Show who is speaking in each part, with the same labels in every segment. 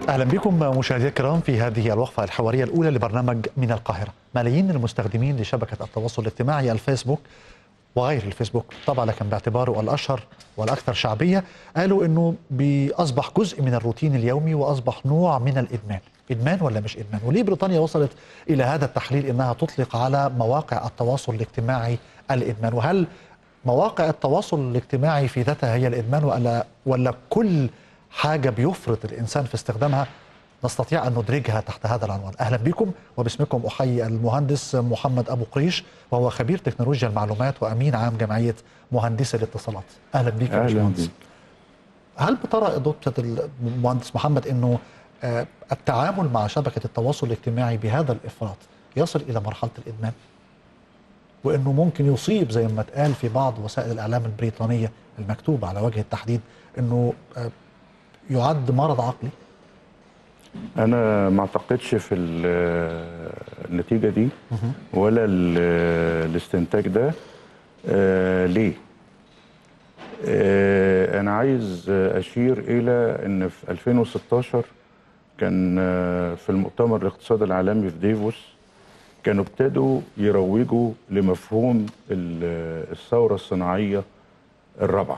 Speaker 1: اهلا بكم مشاهدينا الكرام في هذه الوقفه الحواريه الاولى لبرنامج من القاهره. ملايين المستخدمين لشبكه التواصل الاجتماعي الفيسبوك وغير الفيسبوك طبعا لكن باعتباره الاشهر والاكثر شعبيه قالوا انه اصبح جزء من الروتين اليومي واصبح نوع من الادمان. ادمان ولا مش ادمان؟ وليه بريطانيا وصلت الى هذا التحليل انها تطلق على مواقع التواصل الاجتماعي الادمان؟ وهل مواقع التواصل الاجتماعي في ذاتها هي الادمان ولا ولا كل حاجه بيفرط الانسان في استخدامها نستطيع ان ندرجها تحت هذا العنوان اهلا بكم وباسمكم احيي المهندس محمد ابو قريش وهو خبير تكنولوجيا المعلومات وامين عام جمعيه مهندسي الاتصالات اهلا بك يا باشمهندس هل بترى ضبطة المهندس محمد انه التعامل مع شبكه التواصل الاجتماعي بهذا الافراط يصل الى مرحله الادمان وانه ممكن يصيب زي ما اتقال في بعض وسائل الاعلام البريطانيه المكتوبه على وجه التحديد انه يعد مرض عقلي
Speaker 2: انا ما اعتقدش في النتيجه دي ولا الاستنتاج ده آه ليه آه انا عايز اشير الى ان في 2016 كان في المؤتمر الاقتصادي العالمي في ديفوس كانوا ابتدوا يروجوا لمفهوم الثوره الصناعيه الرابعه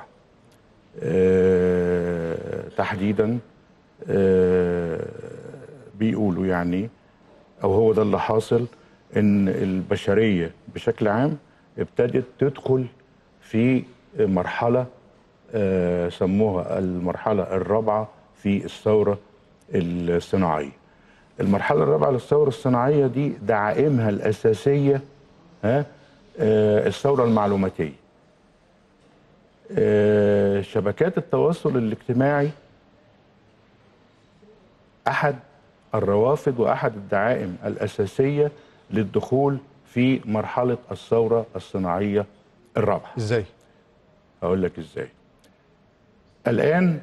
Speaker 2: أه تحديدا أه بيقولوا يعني او هو ده اللي حاصل ان البشريه بشكل عام ابتدت تدخل في مرحله أه سموها المرحله الرابعه في الثوره الصناعيه. المرحله الرابعه للثوره الصناعيه دي دعائمها الاساسيه ها الثوره المعلوماتيه. شبكات التواصل الاجتماعي احد الروافد واحد الدعائم الاساسيه للدخول في مرحله الثوره الصناعيه الرابعه.
Speaker 1: ازاي؟
Speaker 2: هقول لك ازاي. الان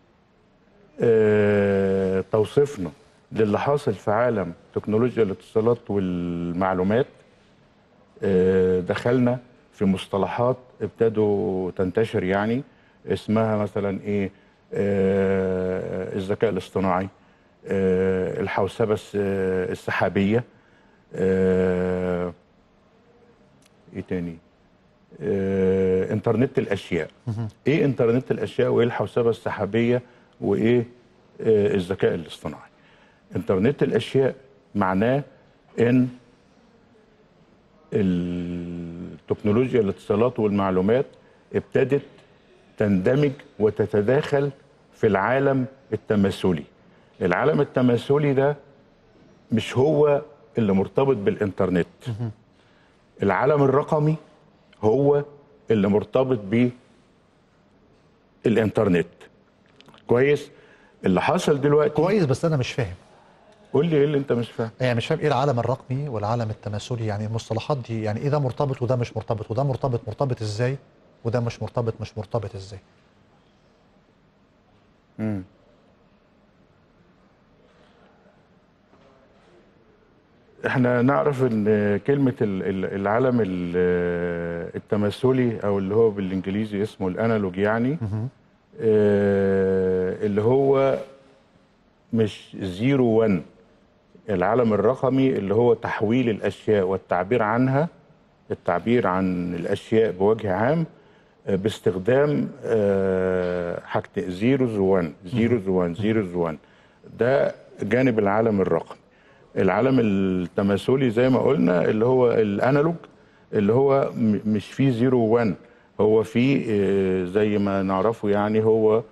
Speaker 2: آه توصيفنا للي حاصل في عالم تكنولوجيا الاتصالات والمعلومات آه دخلنا في مصطلحات ابتدوا تنتشر يعني اسمها مثلا ايه آه الذكاء الاصطناعي آه الحوسبه السحابيه آه ايه تاني آه انترنت الاشياء ايه انترنت الاشياء وايه الحوسبه السحابيه وايه آه الذكاء الاصطناعي انترنت الاشياء معناه ان التكنولوجيا الاتصالات والمعلومات ابتدت تندمج وتتداخل في العالم التماثلي العالم التماثلي ده مش هو اللي مرتبط بالانترنت العالم الرقمي هو اللي مرتبط بالانترنت كويس اللي حصل دلوقتي
Speaker 1: كويس بس انا مش فاهم
Speaker 2: قول لي ايه اللي انت مش فاهم
Speaker 1: يعني مش فاهم ايه العالم الرقمي والعالم التماثلي يعني المصطلحات دي يعني ايه ده مرتبط وده مش مرتبط وده مرتبط مرتبط ازاي وده مش مرتبط مش مرتبط ازاي
Speaker 2: امم احنا نعرف ان كلمه العالم التماثلي او اللي هو بالانجليزي اسمه الانالوج يعني اه اللي هو مش زيرو وان العالم الرقمي اللي هو تحويل الاشياء والتعبير عنها التعبير عن الاشياء بوجه عام باستخدام حاجتين زيروز وان زيروز وان زيروز وان ده جانب العالم الرقمي العالم التماثلي زي ما قلنا اللي هو الانالوج اللي هو مش فيه زيرو وان هو فيه زي ما نعرفه يعني هو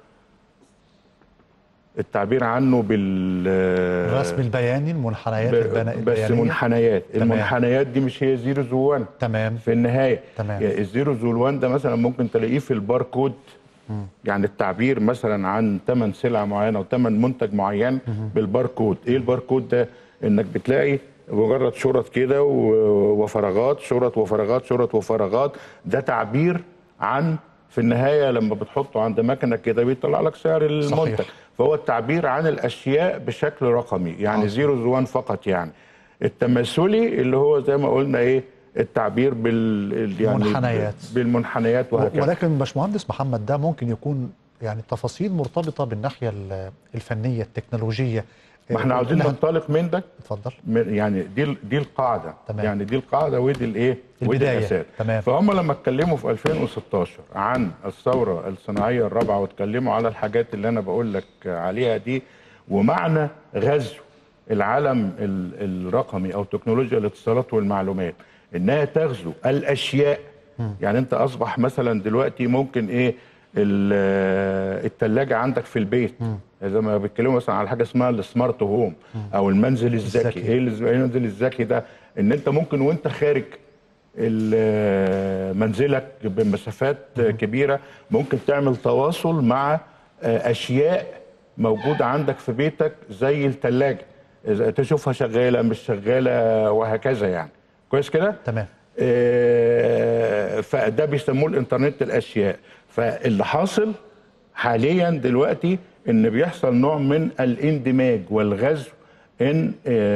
Speaker 2: التعبير عنه بال
Speaker 1: الرسم البياني المنحنيات
Speaker 2: ب... بس منحنيات تمام. المنحنيات دي مش هي زيروز وان
Speaker 1: تمام
Speaker 2: في النهايه
Speaker 1: تمام
Speaker 2: يعني الزيروز والوان ده مثلا ممكن تلاقيه في الباركود م. يعني التعبير مثلا عن ثمن سلعه معينه او ثمن منتج معين م. بالباركود ايه الباركود ده انك بتلاقي مجرد شرط كده وفراغات شرط وفراغات شرط وفراغات ده تعبير عن في النهايه لما بتحطه عند مكنه كده بيطلع لك سعر المنتج صحيح. فهو التعبير عن الاشياء بشكل رقمي يعني زيروز وان فقط يعني التماثلي اللي هو زي ما قلنا ايه التعبير بال يعني
Speaker 1: المنحنيات
Speaker 2: بالمنحنيات وهكذا
Speaker 1: ولكن باشمهندس محمد ده ممكن يكون يعني التفاصيل مرتبطه بالناحيه ال- الفنيه التكنولوجيه
Speaker 2: ما احنا
Speaker 1: آه،
Speaker 2: عاوزين
Speaker 1: اللي هن-
Speaker 2: ننطلق من ده
Speaker 1: اتفضل
Speaker 2: من- يعني دي ال- دي القاعده
Speaker 1: تمام.
Speaker 2: يعني دي القاعده ودي الايه ودي
Speaker 1: البداية.
Speaker 2: الاساس
Speaker 1: تمام.
Speaker 2: فهم لما اتكلموا في 2016 عن الثوره الصناعيه الرابعه واتكلموا على الحاجات اللي انا بقول لك عليها دي ومعنى غزو العالم ال- الرقمي او تكنولوجيا الاتصالات والمعلومات انها تغزو الاشياء يعني انت اصبح مثلا دلوقتي ممكن ايه ال- التلاجة عندك في البيت زي ما بيتكلموا مثلا على حاجه اسمها السمارت هوم او المنزل الذكي
Speaker 1: الذكي.
Speaker 2: ايه الز- إيه المنزل الذكي ده ان انت ممكن وانت خارج ال- منزلك بمسافات كبيره ممكن تعمل تواصل مع اشياء موجوده عندك في بيتك زي الثلاجه تشوفها شغاله مش شغاله وهكذا يعني كويس كده
Speaker 1: تمام
Speaker 2: آه، فده بيسموه الانترنت الاشياء فاللي حاصل حاليا دلوقتي ان بيحصل نوع من الاندماج والغزو ان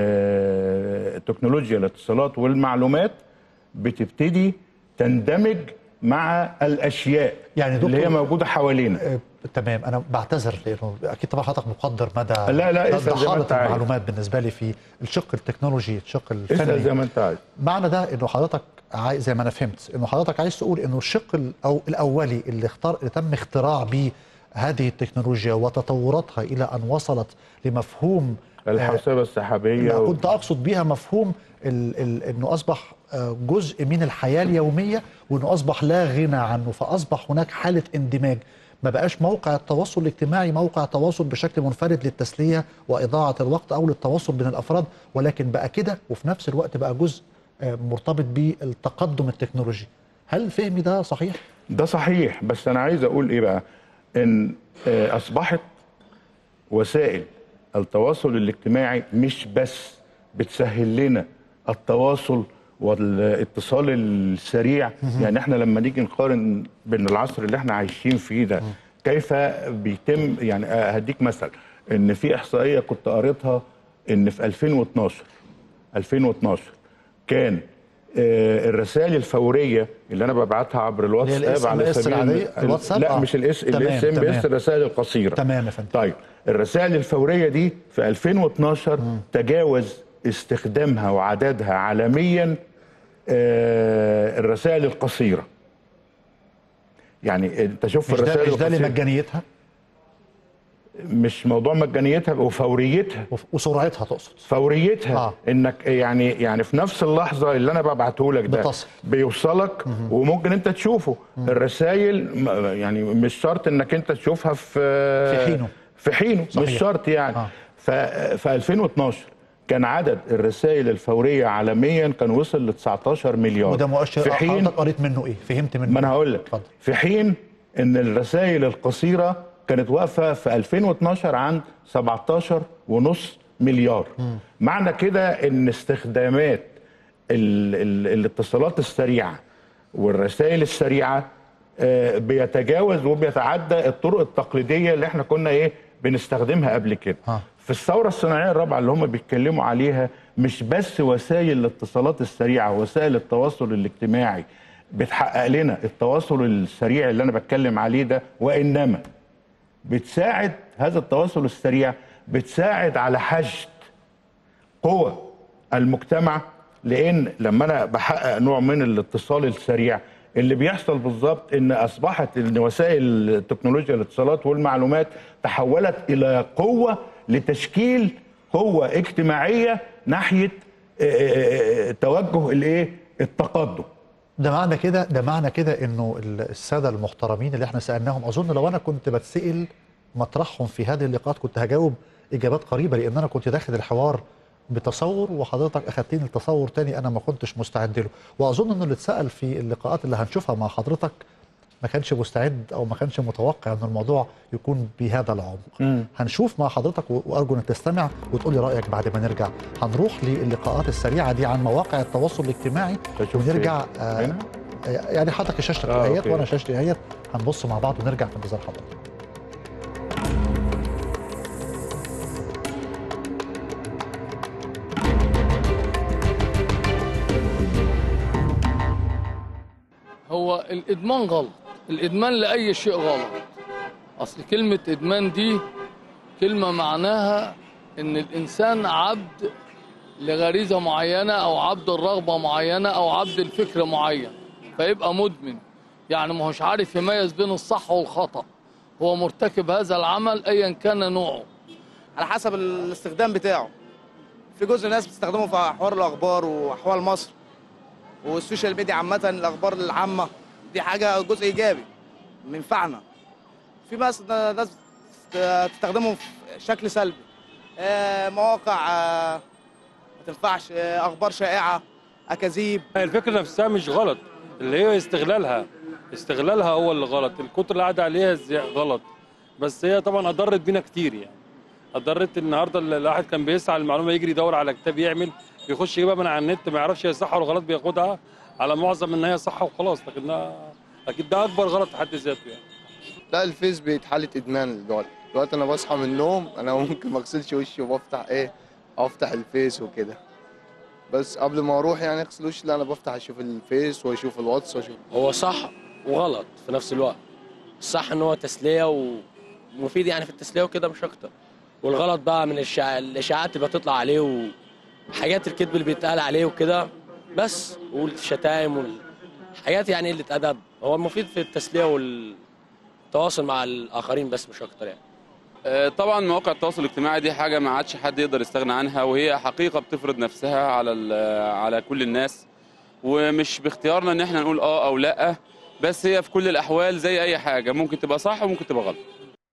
Speaker 2: آه، تكنولوجيا الاتصالات والمعلومات بتبتدي تندمج مع الاشياء
Speaker 1: يعني
Speaker 2: اللي هي
Speaker 1: دكتور-
Speaker 2: موجوده حوالينا
Speaker 1: آه، تمام انا بعتذر لانه اكيد طبعا حضرتك مقدر مدى
Speaker 2: لا، لا،
Speaker 1: مدى
Speaker 2: اسأل زي ما
Speaker 1: حاله
Speaker 2: أنت عايز.
Speaker 1: المعلومات بالنسبه لي في الشق التكنولوجي الشق
Speaker 2: اسال
Speaker 1: الفني
Speaker 2: زي ما انت عايز
Speaker 1: معنى ده انه حضرتك عايز زي ما انا فهمت انه حضرتك عايز تقول انه الشق ال- او الاولي اللي اختار اللي تم اختراع به هذه التكنولوجيا وتطوراتها الى ان وصلت لمفهوم
Speaker 2: الحوسبه السحابيه
Speaker 1: لا
Speaker 2: و-
Speaker 1: كنت اقصد بيها مفهوم ال ال انه اصبح آه، جزء من الحياه اليوميه وانه اصبح لا غنى عنه فاصبح هناك حاله اندماج ما بقاش موقع التواصل الاجتماعي موقع تواصل بشكل منفرد للتسليه واضاعه الوقت او للتواصل بين الافراد ولكن بقى كده وفي نفس الوقت بقى جزء آه، مرتبط بالتقدم التكنولوجي هل فهمي ده صحيح؟
Speaker 2: ده صحيح بس انا عايز اقول ايه بقى ان آه، اصبحت وسائل التواصل الاجتماعي مش بس بتسهل لنا التواصل والاتصال السريع يعني احنا لما نيجي نقارن بين العصر اللي احنا عايشين فيه ده كيف بيتم يعني آه، هديك مثل ان في احصائيه كنت قريتها ان في 2012 2012 كان آه، الرسائل الفوريه اللي انا ببعتها عبر الواتساب
Speaker 1: ال
Speaker 2: على
Speaker 1: SMS
Speaker 2: سبيل
Speaker 1: العادية؟ الواتساب؟
Speaker 2: لا
Speaker 1: آه.
Speaker 2: مش الاس
Speaker 1: تمام،
Speaker 2: الاس ام
Speaker 1: تمام.
Speaker 2: اس الرسائل القصيره
Speaker 1: تمام يا فندم.
Speaker 2: طيب الرسائل الفوريه دي في 2012 تجاوز استخدامها وعددها عالميا آه، الرسائل القصيره يعني انت شوف
Speaker 1: مش ده
Speaker 2: الرسائل
Speaker 1: مش ده
Speaker 2: القصيره
Speaker 1: لمجانيتها
Speaker 2: مش موضوع مجانيتها وفوريتها
Speaker 1: وف- وسرعتها تقصد
Speaker 2: فوريتها
Speaker 1: آه.
Speaker 2: آه. انك يعني يعني في نفس اللحظه اللي انا ببعته لك ده
Speaker 1: بتصل.
Speaker 2: بيوصلك وممكن انت تشوفه الرسائل م- يعني مش شرط انك انت تشوفها في
Speaker 1: في حينه.
Speaker 2: في حينه
Speaker 1: صحيح.
Speaker 2: مش شرط يعني
Speaker 1: آه.
Speaker 2: آه. في 2012 كان عدد الرسائل الفوريه عالميا كان وصل ل 19 مليار
Speaker 1: وده مؤشر
Speaker 2: في حين
Speaker 1: حضرتك قريت منه ايه؟ فهمت منه
Speaker 2: ما انا
Speaker 1: إيه؟
Speaker 2: هقول لك
Speaker 1: اتفضل
Speaker 2: في حين ان الرسائل القصيره كانت واقفه في 2012 عند 17 ونص مليار معنى كده ان استخدامات ال ال الاتصالات السريعه والرسائل السريعه آه، بيتجاوز وبيتعدى الطرق التقليديه اللي احنا كنا ايه بنستخدمها قبل كده
Speaker 1: آه.
Speaker 2: في الثوره الصناعيه الرابعه اللي هم بيتكلموا عليها مش بس وسائل الاتصالات السريعه وسائل التواصل الاجتماعي بتحقق لنا التواصل السريع اللي انا بتكلم عليه ده وانما بتساعد هذا التواصل السريع بتساعد على حشد قوى المجتمع لان لما انا بحقق نوع من الاتصال السريع اللي بيحصل بالظبط ان اصبحت ان وسائل تكنولوجيا الاتصالات والمعلومات تحولت الى قوه لتشكيل قوه اجتماعيه ناحيه آه، آه، آه، توجه الايه التقدم
Speaker 1: ده معنى كده ده معنى كده انه ال- الساده المحترمين اللي احنا سالناهم اظن لو انا كنت بتسال مطرحهم في هذه اللقاءات كنت هجاوب اجابات قريبه لان انا كنت داخل الحوار بتصور وحضرتك اخذتني لتصور تاني انا ما كنتش مستعد له واظن انه اللي اتسال في اللقاءات اللي هنشوفها مع حضرتك ما كانش مستعد او ما كانش متوقع ان الموضوع يكون بهذا العمق هنشوف مع حضرتك و- وارجو انك تستمع وتقول لي رايك بعد ما نرجع هنروح للقاءات السريعه دي عن مواقع التواصل الاجتماعي
Speaker 2: تشوف
Speaker 1: ونرجع
Speaker 2: فين؟
Speaker 1: آه
Speaker 2: هنا؟
Speaker 1: يعني حضرتك شاشتك
Speaker 2: آه،
Speaker 1: اهيت
Speaker 2: أوكي.
Speaker 1: وانا شاشتي اهيت هنبص مع بعض ونرجع في انتظار حضرتك
Speaker 3: هو الادمان غلط الادمان لاي شيء غلط اصل كلمه ادمان دي كلمه معناها ان الانسان عبد لغريزه معينه او عبد الرغبه معينه او عبد الفكر معين فيبقى مدمن يعني ما هوش عارف يميز بين الصح والخطا هو مرتكب هذا العمل ايا كان نوعه
Speaker 4: على حسب الاستخدام بتاعه في جزء ناس بتستخدمه في حوار الاخبار واحوال مصر والسوشيال ميديا عامه الاخبار العامه دي حاجه جزء ايجابي منفعنا في ناس ناس تستخدمه في شكل سلبي آه، مواقع آه، ما تنفعش آه، اخبار شائعه اكاذيب
Speaker 5: الفكرة نفسها مش غلط اللي هي استغلالها استغلالها هو اللي غلط الكتر اللي قاعد عليها زي- غلط بس هي طبعا اضرت بينا كتير يعني اضرت النهارده اللي الواحد كان بيسعى المعلومه يجري يدور على كتاب يعمل بيخش يجيبها من على النت ما يعرفش هي صح ولا غلط بياخدها على معظم ان هي صح وخلاص لكنها اكيد ده اكبر غلط في حد ذاته يعني
Speaker 6: لا الفيس بقت حالة إدمان دلوقتي دلوقتي أنا بصحى من النوم أنا ممكن ما أغسلش وشي وبفتح إيه أفتح الفيس وكده بس قبل ما أروح يعني أغسل وشي لا أنا بفتح أشوف الفيس وأشوف الواتس وأشوف
Speaker 7: هو صح وغلط في نفس الوقت الصح ان هو تسليه ومفيد يعني في التسليه وكده مش اكتر والغلط بقى من الشع... الاشاعات اللي بتطلع عليه وحاجات الكذب اللي بيتقال عليه وكده بس والشتايم والحاجات يعني اللي ادب هو المفيد في التسليه والتواصل مع الاخرين بس مش اكتر يعني
Speaker 8: آه، طبعا مواقع التواصل الاجتماعي دي حاجه ما عادش حد يقدر يستغنى عنها وهي حقيقه بتفرض نفسها على ال- على كل الناس ومش باختيارنا ان احنا نقول اه او لا بس هي في كل الاحوال زي اي حاجه ممكن تبقى صح وممكن تبقى غلط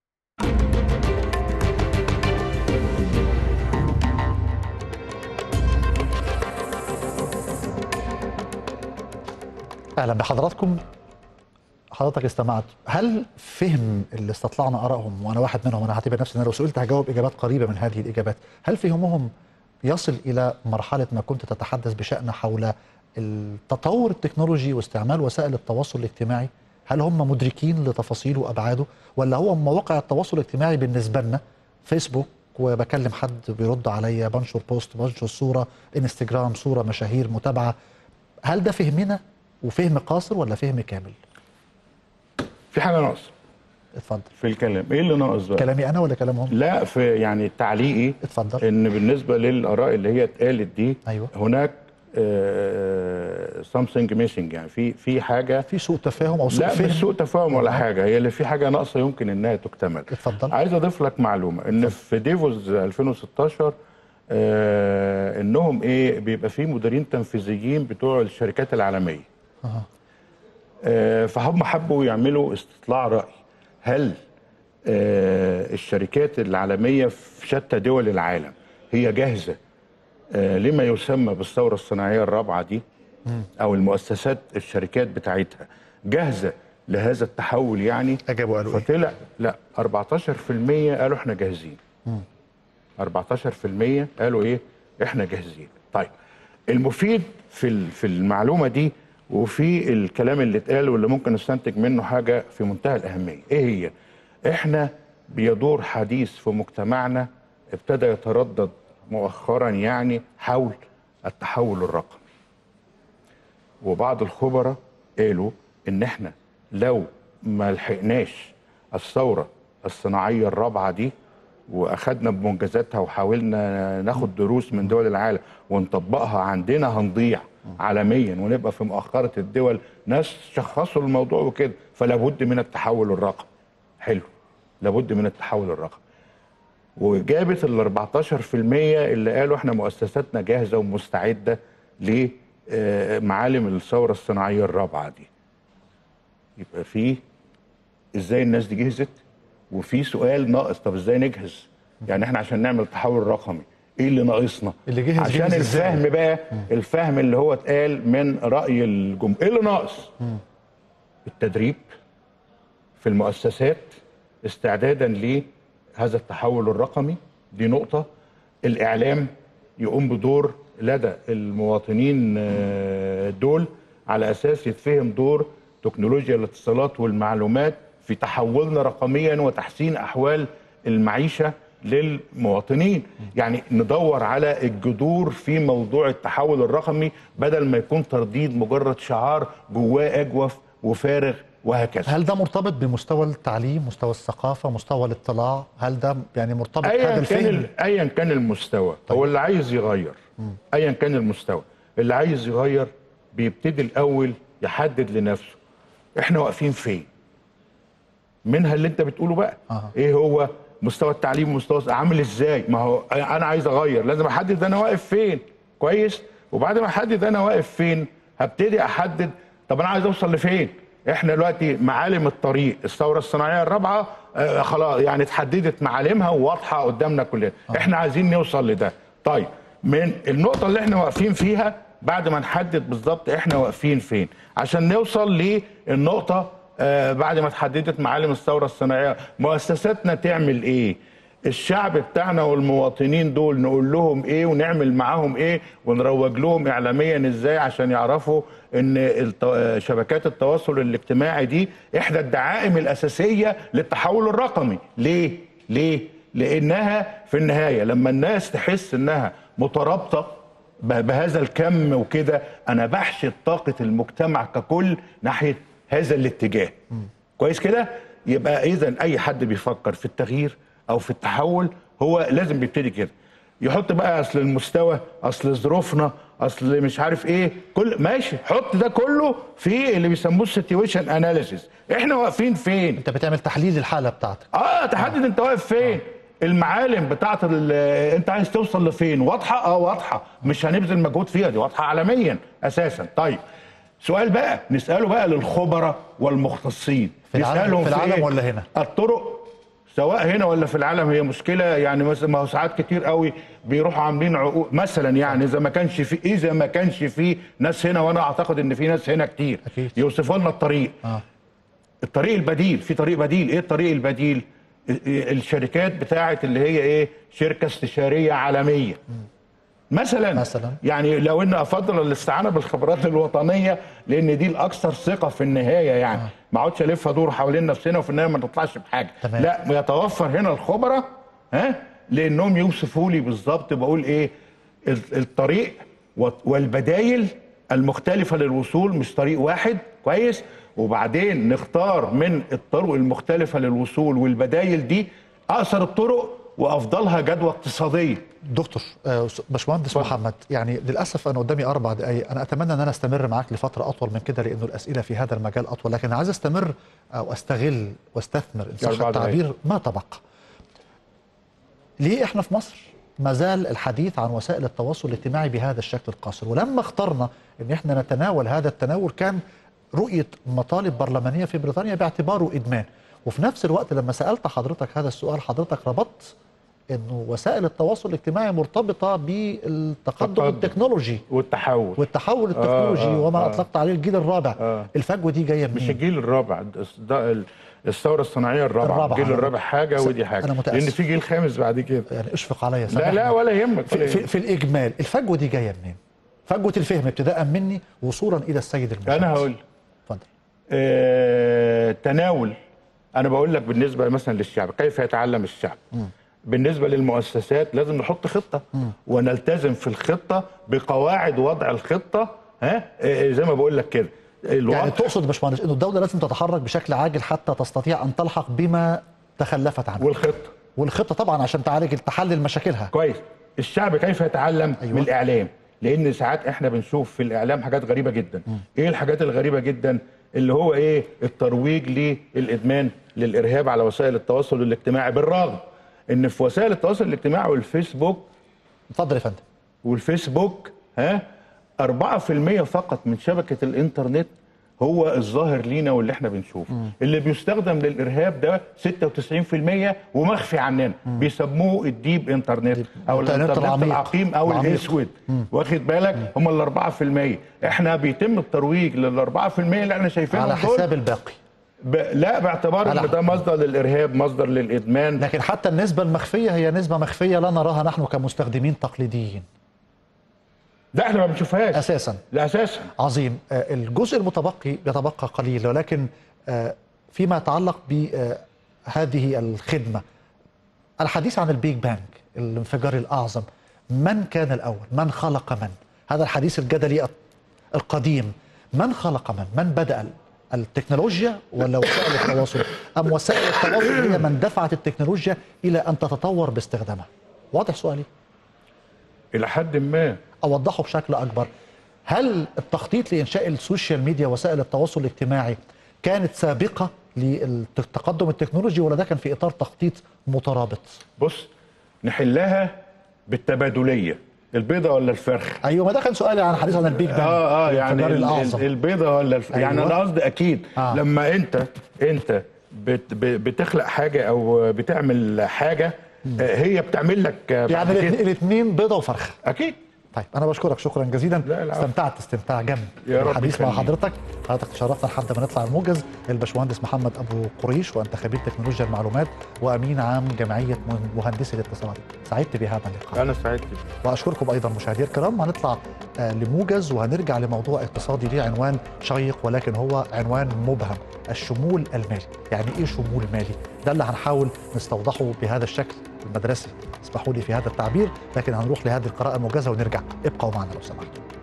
Speaker 1: اهلا بحضراتكم حضرتك استمعت هل فهم اللي استطلعنا ارائهم وانا واحد منهم انا هعتبر نفسي ان انا لو سئلت هجاوب اجابات قريبه من هذه الاجابات هل فهمهم يصل الى مرحله ما كنت تتحدث بشان حول التطور التكنولوجي واستعمال وسائل التواصل الاجتماعي هل هم مدركين لتفاصيله وابعاده ولا هو مواقع التواصل الاجتماعي بالنسبه لنا فيسبوك وبكلم حد بيرد عليا بنشر بوست بنشر صوره انستجرام صوره مشاهير متابعه هل ده فهمنا وفهم قاصر ولا فهم كامل
Speaker 2: في حاجه ناقصه
Speaker 1: اتفضل
Speaker 2: في الكلام ايه اللي ناقص بقى
Speaker 1: كلامي انا ولا كلامهم
Speaker 2: لا في يعني تعليقي
Speaker 1: اتفضل
Speaker 2: ان بالنسبه للاراء اللي هي اتقالت دي
Speaker 1: ايوه
Speaker 2: هناك سامثينج ميسنج يعني في في حاجه
Speaker 1: في سوء تفاهم او سوء
Speaker 2: لا
Speaker 1: فهم
Speaker 2: مش سوء تفاهم ولا حاجه هي اللي في حاجه ناقصه يمكن انها تكتمل
Speaker 1: اتفضل
Speaker 2: عايز اضيف لك معلومه ان في ديفوز 2016 آه انهم ايه بيبقى في مديرين تنفيذيين بتوع الشركات العالميه
Speaker 1: أها.
Speaker 2: آه فهم حبوا يعملوا استطلاع راي هل آه الشركات العالميه في شتى دول العالم هي جاهزه آه لما يسمى بالثوره الصناعيه الرابعه دي او المؤسسات الشركات بتاعتها جاهزه لهذا التحول يعني
Speaker 1: اجابوا قالوا ايه
Speaker 2: فطلع لا 14% قالوا احنا جاهزين 14% قالوا ايه احنا جاهزين طيب المفيد في ال- في المعلومه دي وفي الكلام اللي اتقال واللي ممكن نستنتج منه حاجه في منتهى الاهميه ايه هي احنا بيدور حديث في مجتمعنا ابتدى يتردد مؤخرا يعني حول التحول الرقمي وبعض الخبراء قالوا ان احنا لو ما لحقناش الثوره الصناعيه الرابعه دي واخدنا بمنجزاتها وحاولنا ناخد دروس من دول العالم ونطبقها عندنا هنضيع عالميا ونبقى في مؤخره الدول ناس شخصوا الموضوع وكده فلا بد من التحول الرقمي حلو لابد من التحول الرقمي وجابت ال 14% اللي قالوا احنا مؤسساتنا جاهزه ومستعده لمعالم الثوره الصناعيه الرابعه دي. يبقى في ازاي الناس دي جهزت وفي سؤال ناقص طب ازاي نجهز؟ يعني احنا عشان نعمل تحول رقمي ايه اللي ناقصنا؟
Speaker 1: اللي جهز
Speaker 2: عشان
Speaker 1: جهز إزاي؟
Speaker 2: الفهم بقى الفهم اللي هو اتقال من راي الجمهور ايه اللي ناقص؟ التدريب في المؤسسات استعدادا لهذا التحول الرقمي دي نقطة الإعلام يقوم بدور لدى المواطنين آه، دول على أساس يتفهم دور تكنولوجيا الاتصالات والمعلومات في تحولنا رقميا وتحسين أحوال المعيشة للمواطنين يعني ندور على الجذور في موضوع التحول الرقمي بدل ما يكون ترديد مجرد شعار جواه أجوف وفارغ وهكذا
Speaker 1: هل ده مرتبط بمستوى التعليم مستوى الثقافة مستوى الاطلاع هل ده يعني مرتبط هذا
Speaker 2: ايا كان
Speaker 1: الفهم
Speaker 2: ال- ايا كان المستوى هو اللي عايز يغير ايا كان المستوى اللي عايز يغير بيبتدي الاول يحدد لنفسه احنا واقفين فين منها اللي انت بتقوله بقى
Speaker 1: أها.
Speaker 2: ايه هو مستوى التعليم مستوى عامل ازاي ما هو انا عايز اغير لازم احدد انا واقف فين كويس وبعد ما احدد انا واقف فين هبتدي احدد طب انا عايز اوصل لفين احنا دلوقتي معالم الطريق الثوره الصناعيه الرابعه آه خلاص يعني اتحددت معالمها وواضحه قدامنا كلنا احنا عايزين نوصل لده طيب من النقطه اللي احنا واقفين فيها بعد ما نحدد بالظبط احنا واقفين فين عشان نوصل للنقطه آه بعد ما اتحددت معالم الثوره الصناعيه مؤسساتنا تعمل ايه الشعب بتاعنا والمواطنين دول نقول لهم ايه ونعمل معاهم ايه ونروج لهم اعلاميا ازاي عشان يعرفوا ان الت- آه، شبكات التواصل الاجتماعي دي احدى الدعائم الاساسيه للتحول الرقمي ليه ليه لانها في النهايه لما الناس تحس انها مترابطه ب- بهذا الكم وكده انا بحشد طاقه المجتمع ككل ناحيه هذا الاتجاه كويس كده يبقى اذا اي حد بيفكر في التغيير او في التحول هو لازم بيبتدي كده يحط بقى اصل المستوى اصل ظروفنا اصل مش عارف ايه كل ماشي حط ده كله في اللي بيسموه السيتويشن اناليسيس احنا واقفين فين
Speaker 1: انت بتعمل تحليل الحالة بتاعتك
Speaker 2: اه تحدد انت واقف فين المعالم بتاعت ال- انت عايز توصل لفين واضحه اه واضحه مش هنبذل مجهود فيها دي واضحه عالميا اساسا طيب سؤال بقى نساله بقى للخبراء والمختصين
Speaker 1: في العالم-
Speaker 2: نسألهم
Speaker 1: في العالم
Speaker 2: إيه؟
Speaker 1: ولا هنا؟
Speaker 2: الطرق سواء هنا ولا في العالم هي مشكله يعني مثلا ما هو ساعات كتير قوي بيروحوا عاملين عقود مثلا يعني اذا ما كانش في اذا ما كانش في ناس هنا وانا اعتقد ان في ناس هنا كتير
Speaker 1: أكيد.
Speaker 2: يوصفوا لنا الطريق
Speaker 1: اه
Speaker 2: الطريق البديل في طريق بديل ايه الطريق البديل ال- الشركات بتاعه اللي هي ايه شركه استشاريه عالميه مثلا
Speaker 1: مثلاً.
Speaker 2: يعني لو ان افضل الاستعانه بالخبرات الوطنيه لان دي الاكثر ثقه في النهايه يعني ما اقعدش الف ادور حوالين نفسنا وفي النهايه ما نطلعش بحاجه
Speaker 1: تمام.
Speaker 2: لا يتوفر هنا الخبراء ها لانهم يوصفوا لي بالظبط بقول ايه ال- الطريق و- والبدايل المختلفه للوصول مش طريق واحد كويس وبعدين نختار من الطرق المختلفه للوصول والبدايل دي اقصر الطرق وافضلها جدوى اقتصاديه
Speaker 1: دكتور آه، باشمهندس محمد يعني للاسف انا قدامي اربع دقائق انا اتمنى ان انا استمر معاك لفتره اطول من كده لانه الاسئله في هذا المجال اطول لكن عايز استمر او استغل واستثمر ان صح
Speaker 2: أربع دقايق.
Speaker 1: التعبير ما تبقى ليه احنا في مصر ما زال الحديث عن وسائل التواصل الاجتماعي بهذا الشكل القاصر ولما اخترنا ان احنا نتناول هذا التناول كان رؤيه مطالب برلمانيه في بريطانيا باعتباره ادمان وفي نفس الوقت لما سالت حضرتك هذا السؤال حضرتك ربطت انه وسائل التواصل الاجتماعي مرتبطه بالتقدم
Speaker 2: تقدم.
Speaker 1: التكنولوجي
Speaker 2: والتحول
Speaker 1: والتحول التكنولوجي
Speaker 2: آه،
Speaker 1: وما
Speaker 2: آه.
Speaker 1: اطلقت عليه الجيل الرابع
Speaker 2: آه.
Speaker 1: الفجوه دي جايه
Speaker 2: مش
Speaker 1: منين؟
Speaker 2: الجيل الرابع ده ال- الثوره الصناعيه الرابعه
Speaker 1: الرابعة.
Speaker 2: الجيل الرابع حاجه
Speaker 1: س-
Speaker 2: ودي حاجه
Speaker 1: أنا متأسف.
Speaker 2: لان في جيل خامس بعد كده
Speaker 1: يعني اشفق عليا
Speaker 2: لا
Speaker 1: سامحني.
Speaker 2: لا ولا يهمك
Speaker 1: في,
Speaker 2: ولا
Speaker 1: في,
Speaker 2: يهمك.
Speaker 1: في الاجمال الفجوه دي جايه منين؟ فجوه الفهم ابتداء مني وصولا الى السيد المشاهد
Speaker 2: انا هقول
Speaker 1: اتفضل
Speaker 2: آه، تناول انا بقول لك بالنسبه مثلا للشعب كيف يتعلم الشعب بالنسبه للمؤسسات لازم نحط خطه ونلتزم في الخطه بقواعد وضع الخطه ها آه، زي ما بقول لك كده الوضع
Speaker 1: يعني تقصد يا باشمهندس انه الدوله لازم تتحرك بشكل عاجل حتى تستطيع ان تلحق بما تخلفت عنه
Speaker 2: والخطه
Speaker 1: والخطه طبعا عشان تعالج تحلل مشاكلها
Speaker 2: كويس الشعب كيف يتعلم
Speaker 1: أيوة.
Speaker 2: أيوة. من الاعلام لان ساعات احنا بنشوف في الاعلام حاجات غريبه جدا ايه الحاجات الغريبه جدا اللي هو ايه الترويج للادمان للارهاب على وسائل التواصل الاجتماعي بالرغم ان في وسائل التواصل الاجتماعي والفيسبوك
Speaker 1: اتفضل يا فندم
Speaker 2: والفيسبوك ها 4% فقط من شبكه الانترنت هو الظاهر لينا واللي احنا بنشوفه اللي بيستخدم للارهاب ده 96% ومخفي عننا بيسموه الديب انترنت او
Speaker 1: الإنترنت
Speaker 2: الانترنت
Speaker 1: العميق.
Speaker 2: العقيم او
Speaker 1: العميق.
Speaker 2: الاسود واخد بالك هم ال 4% احنا بيتم الترويج لل 4% اللي احنا شايفينهم
Speaker 1: على
Speaker 2: دول
Speaker 1: حساب الباقي
Speaker 2: ب... لا باعتبار
Speaker 1: على-
Speaker 2: ان ده مصدر للارهاب مصدر للادمان
Speaker 1: لكن حتى النسبه المخفيه هي نسبه مخفيه لا نراها نحن كمستخدمين تقليديين
Speaker 2: ده احنا ما بنشوفهاش
Speaker 1: اساسا
Speaker 2: لا اساسا
Speaker 1: عظيم آه، الجزء المتبقي يتبقى قليل ولكن آه، فيما يتعلق بهذه الخدمة الحديث عن البيج بانج الانفجار الأعظم من كان الأول من خلق من هذا الحديث الجدلي القديم من خلق من من بدأ التكنولوجيا ولا وسائل التواصل ام وسائل التواصل هي من دفعت التكنولوجيا الى ان تتطور باستخدامها واضح سؤالي
Speaker 2: الى حد ما
Speaker 1: اوضحه بشكل اكبر هل التخطيط لانشاء السوشيال ميديا وسائل التواصل الاجتماعي كانت سابقه للتقدم التكنولوجي ولا ده كان في اطار تخطيط مترابط
Speaker 2: بص نحلها بالتبادليه البيضه ولا الفرخ
Speaker 1: ايوه ما ده كان سؤالي عن حديث عن البيج بانج
Speaker 2: اه اه يعني
Speaker 1: الانفجار
Speaker 2: ال-
Speaker 1: الاعظم
Speaker 2: ال- البيضه ولا الف...
Speaker 1: أيوة.
Speaker 2: يعني انا قصدي اكيد
Speaker 1: آه.
Speaker 2: آه. لما انت انت بت... ب- بتخلق حاجه او بتعمل حاجه آه، هي بتعمل لك آه، بعد
Speaker 1: يعني
Speaker 2: كده.
Speaker 1: الاثنين بيضه وفرخه
Speaker 2: اكيد
Speaker 1: طيب انا بشكرك شكرا جزيلا
Speaker 2: لا، العفو.
Speaker 1: استمتعت استمتاع جم
Speaker 2: يا رب
Speaker 1: بالحديث مع
Speaker 2: يخليك.
Speaker 1: حضرتك حضرتك تشرفنا لحد ما نطلع الموجز الباشمهندس محمد ابو قريش وانت خبير تكنولوجيا المعلومات وامين عام جمعيه مهندسي الاتصالات سعدت بهذا اللقاء
Speaker 2: انا سعيد جدا
Speaker 1: واشكركم ايضا مشاهدي الكرام هنطلع آه، لموجز وهنرجع لموضوع اقتصادي ليه عنوان شيق ولكن هو عنوان مبهم الشمول المالي يعني ايه شمول مالي ده اللي هنحاول نستوضحه بهذا الشكل المدرسي اسمحوا لي في هذا التعبير لكن هنروح لهذه القراءه الموجزه ونرجع ابقوا معنا لو سمحتم